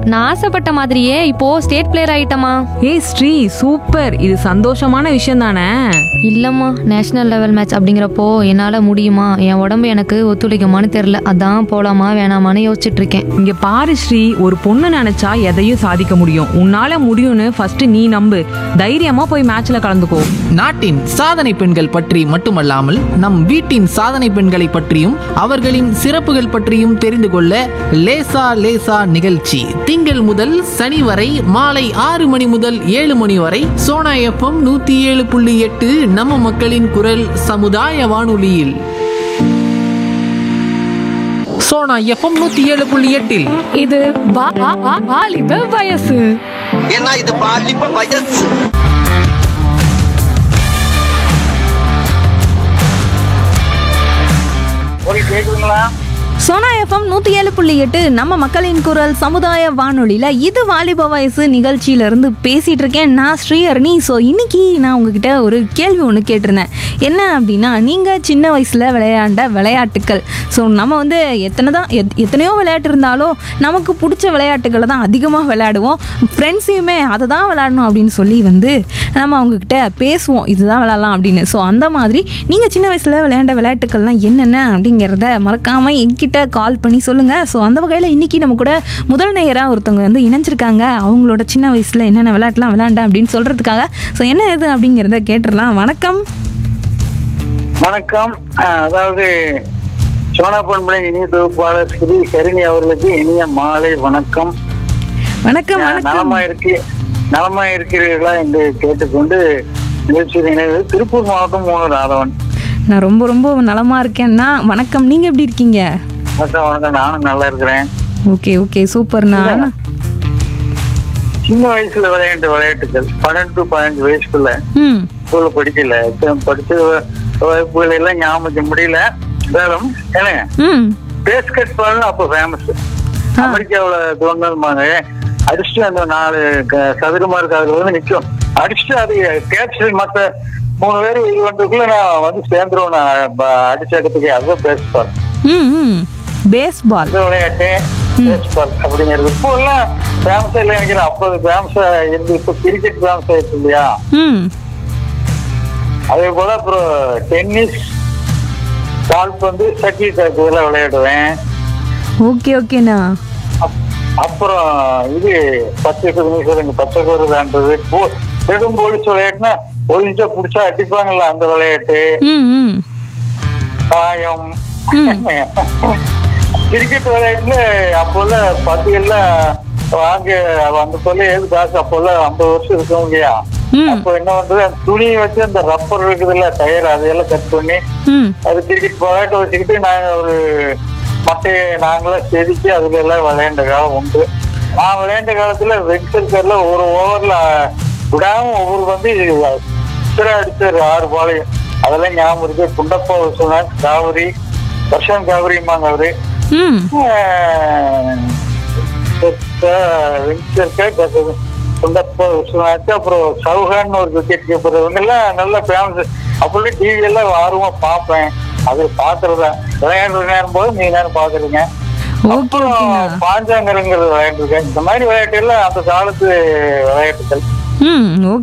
நான் ஆசைப்பட்ட மாதிரியே இப்போ ஸ்டேட் பிளேயர் ஆயிட்டமா ஏய் ஸ்ரீ சூப்பர் இது சந்தோஷமான விஷயம் தானே இல்லம்மா நேஷனல் லெவல் மேட்ச் அப்படிங்கிறப்போ என்னால முடியுமா என் உடம்பு எனக்கு ஒத்துழைக்குமான்னு தெரியல அதான் போலாமா வேணாமான்னு யோசிச்சுட்டு இருக்கேன் இங்க பாரு ஸ்ரீ ஒரு பொண்ணு நினைச்சா எதையும் சாதிக்க முடியும் உன்னால முடியும்னு ஃபர்ஸ்ட் நீ நம்பு தைரியமா போய் மேட்ச்ல கலந்துக்கோ நாட்டின் சாதனை பெண்கள் பற்றி மட்டுமல்லாமல் நம் வீட்டின் சாதனை பெண்களை பற்றியும் அவர்களின் சிறப்புகள் பற்றியும் தெரிந்து கொள்ள லேசா லேசா நிகழ்ச்சி திங்கள் முதல் சனி வரை மாலை ஆறு மணி முதல் ஏழு மணி வரை சோனா எஃப்எம் நூத்தி ஏழு புள்ளி எட்டு நம்ம மக்களின் குரல் சமுதாய வானொலியில் சோனா எஃப்எம் நூத்தி ஏழு புள்ளி எட்டில் இது வா- வா- வா- வாலிப வயசு ஏன்னா இது பாலிப்ப வயசு கேக்குதுங்களா சோனா எஃப்எம் நூற்றி ஏழு புள்ளி எட்டு நம்ம மக்களின் குரல் சமுதாய வானொலியில் இது வாலிப வயசு நிகழ்ச்சியிலேருந்து பேசிகிட்டு இருக்கேன் நான் ஸ்ரீஹரணி ஸோ இன்னைக்கு நான் உங்ககிட்ட ஒரு கேள்வி ஒன்று கேட்டிருந்தேன் என்ன அப்படின்னா நீங்கள் சின்ன வயசில் விளையாண்ட விளையாட்டுக்கள் ஸோ நம்ம வந்து எத்தனை தான் எத் எத்தனையோ விளையாட்டு இருந்தாலும் நமக்கு பிடிச்ச விளையாட்டுகளை தான் அதிகமாக விளையாடுவோம் ஃப்ரெண்ட்ஸையுமே அதை தான் விளையாடணும் அப்படின்னு சொல்லி வந்து நம்ம அவங்கக்கிட்ட பேசுவோம் இதுதான் விளையாடலாம் அப்படின்னு ஸோ அந்த மாதிரி நீங்கள் சின்ன வயசில் விளையாண்ட விளையாட்டுக்கள்லாம் என்னென்ன அப்படிங்கிறத மறக்காமல் என்கிட்ட கால் பண்ணி சொல்லுங்கள் ஸோ அந்த வகையில் இன்றைக்கி நம்ம கூட முதல் நேயராக ஒருத்தவங்க வந்து இணைஞ்சிருக்காங்க அவங்களோட சின்ன வயசில் என்னென்ன விளையாட்டுலாம் விளையாண்டேன் அப்படின்னு சொல்கிறதுக்காக ஸோ என்ன இது அப்படிங்கிறத கேட்டுடலாம் வணக்கம் வணக்கம் அஹ், அதாவது சோனா பண்பலை இனிய தொகுப்பாளர் ஸ்ரீ ஹரிணி அவர்களுக்கு இனிய மாலை வணக்கம் வணக்கம் அஹ், வணக்கம் நலமா இருக்கு நலமா இருக்கிறீர்களா என்று கேட்டுக்கொண்டு நிகழ்ச்சியில் இணைவது திருப்பூர் மாவட்டம் மூணு ராதவன் நான் ரொம்ப ரொம்ப நலமாக இருக்கேன்னா வணக்கம் நீங்கள் எப்படி இருக்கீங்க வணக்கம் வணக்கம் நானும் நல்லா இருக்கிறேன் ஓகே ஓகே சூப்பர்ண்ணா சின்ன வயசுல விளையாண்ட விளையாட்டுகள் பன்னெண்டு டு பதினஞ்சு வயசுக்குள்ள ம் ஸ்கூல்ல படிக்கல இப்ப படிச்ச வகுப்புகள் எல்லாம் ஞாபகம் முடியல வேறும் ஏன்னா ம் பேஸ்கெட் பால் அப்போ ஃபேமஸ் அமெரிக்காவுல தோணுமாங்க அடிச்சுட்டு அந்த நாலு க- சதுரமா இருக்கு அதுல வந்து நிக்கும் அடிச்சுட்டு அது கேட்ச் மத்த மூணு பேர் இது பண்றதுக்குள்ள நான் வந்து சேர்ந்துருவேன் நான் ப- அடிச்ச இடத்துக்கு அதுதான் பேஸ் பால் ம் ம் பேஸ்பால் இந்த விளையாட்டு பேஸ் பால் அப்படிங்கிறது இப்போ எல்லாம் ஃபேமஸா இல்லை நினைக்கிறேன் அப்போ ஃபேமஸா இருந்து இப்போ கிரிக்கெட் ஃபேமஸ் ஆயிடுச்சு இல்லையா ம் அதே போல அப்புறம் டென்னிஸ் கால்பந்து சட்டில் காக்கு இதெல்லாம் விளையாடுவேன் ஓகே ஓகேண்ணா அப்- அப்புறம் இது பச்சை குதிரைங்க பச்சை குதிரை விளையாடுறது போ- நெடும் போலீஸ் விளையாட்டுனா போலீஸா புடிச்சா அடிப்பாங்கல்ல அந்த விளையாட்டு ம் ம் காயம் கிரிக்கெட் விளையாட்டுல அப்போல பந்துகள்லாம் வாங்க அந்த சொல்ல ஏது காசு அப்போல்லாம் ஐம்பது வருஷம் இருக்கும் இல்லையா ம். அப்போ என்ன பண்றது அந்த துணியை வச்சு அந்த ரப்பர் இருக்குதுல்ல டயர் அதையெல்லாம் கட் பண்ணி ம் அது கிரிக்கெட் விளையாட்டு வச்சுக்கிட்டு நாங்க ஒரு மட்டையை நாங்களாம் செதுக்கி அதுல எல்லாம் விளையாண்ட காலம் உண்டு நான் விளையாண்ட காலத்துல வெங்கர்ல ஒரு ஓவர்ல விடாம ஒவ்வொரு வந்து சித்திர அடிச்சாரு ஆறு பாலையும் அதெல்லாம் ஞாபகம் இருக்கு குண்டப்பா விஸ்வநாத் காவிரி வருஷம் காவிரிம்பாங்க அவரு ம் வெங்கர் குண்டப்பா விஸ்வநாத் அப்புறம் சௌஹான் ஒரு விக்கெட் கீப்பர் இவங்க எல்லாம் நல்ல ஃபேமஸ் அப்படி டிவி எல்லாம் ஆர்வமா பார்ப்பேன் அது பாக்குறதா விளையாடுற நேரம் போது நீ நேரம் பாக்குறீங்க ஓகே அப்புறம் ஓகேண்ணா பாஞ்சாங்கருங்கிறது விளையாண்டுருக்கேன் இந்த மாதிரி விளையாட்டு எல்லாம் அந்த காலத்து விளையாட்டுகள் ம் ஓகே